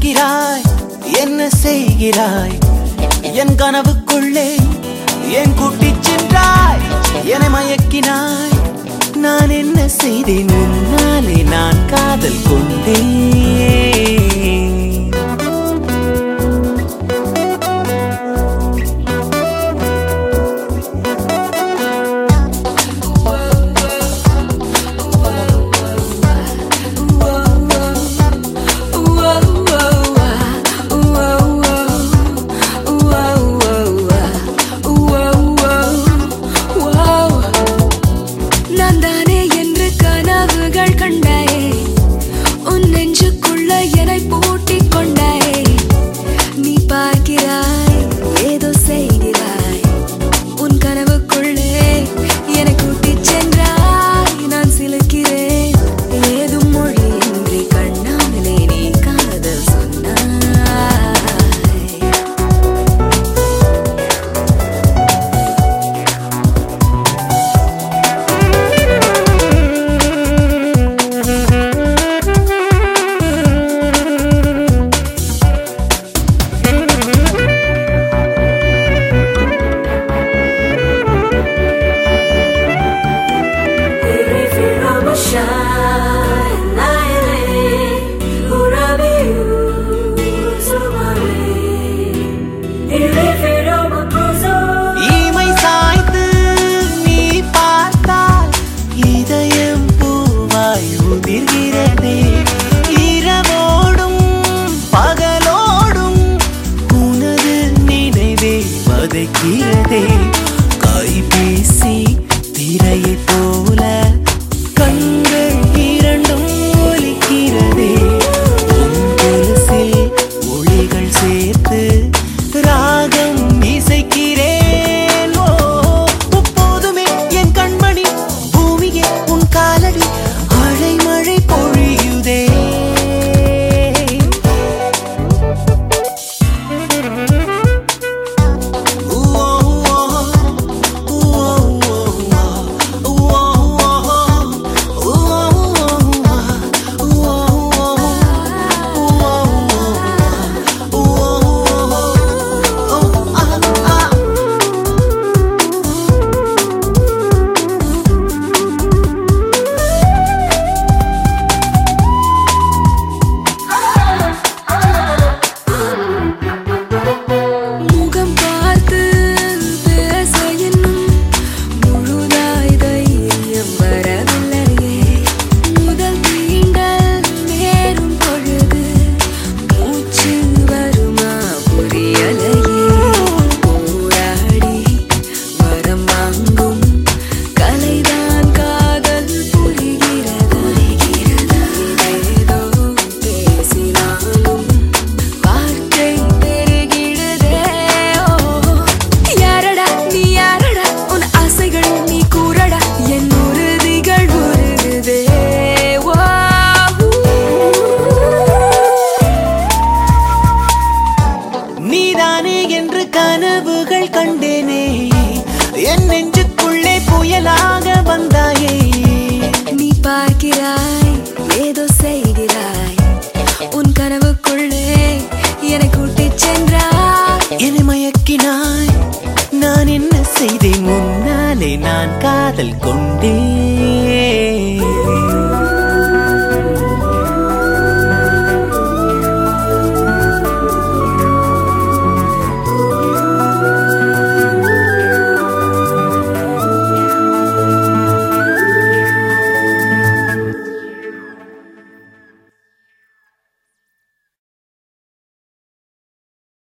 பார்க்கிறாய் என்ன செய்கிறாய் என் கனவுக்குள்ளே என் கூட்டிச் சென்றாய் என்னை மயக்கினாய் நான் என்ன செய்தேன் உன்னாலே நான் காதல் கொண்டேன் நான் தானே என்று கனவுகள் கண்டாயே உன் நெஞ்சுக்குள்ள என்னை பூட்டிக் கொண்டாயே நீ பார்க்கிறாய் ஏதோ செய்கிறாய் உன் கனவுக்குள்ளே என்னை கூட்டிச் சென்றாய் நான் சிலுக்கிறேன் ஏதும் மொழியின்றி கண்ணாமலே நீ காதல் சொன்னாய் இமை சாய்த்து நீ பார்த்தால் இதயம் பூவாய் உதிர்கிறதே இரவோடும் பகலோடும் உனது நினைவே வதைக்கிறதே கைபேசி திரையை போல கண்கள் இரண்டும் ஒலிக்கிறதே உன் கொலுசில் ஒளிகள் சேர்த்து ராகம் இசைக்கிறேன் ஓ எப்போதுமே என் கண்மணி பூமியே உன் காலடி அழை மழை பொழியுதே முகம் பார்த்து பேச இன்னும் முழுதாய் தைரியம் வரவில்லையே முதல் தீண்டல் நேரும் பொழுது மூச்சு வருமா புரியலையே போராடி வரம் வாங்கும் கலைதான் காதல் புரிகிறதா ஏதேதோ பேசினாலும் வார்த்தை பெருகிடுதே ஓ யாரடா நீ யாரடா உன் ஆசைகள் நீ கூறடா என் உறுதிகள் உருகுதே ஓ நீதானே என்று கனவுகள் கண்டேனே என் நெஞ்சுக்குள்ளே புயலாக வந்தாய்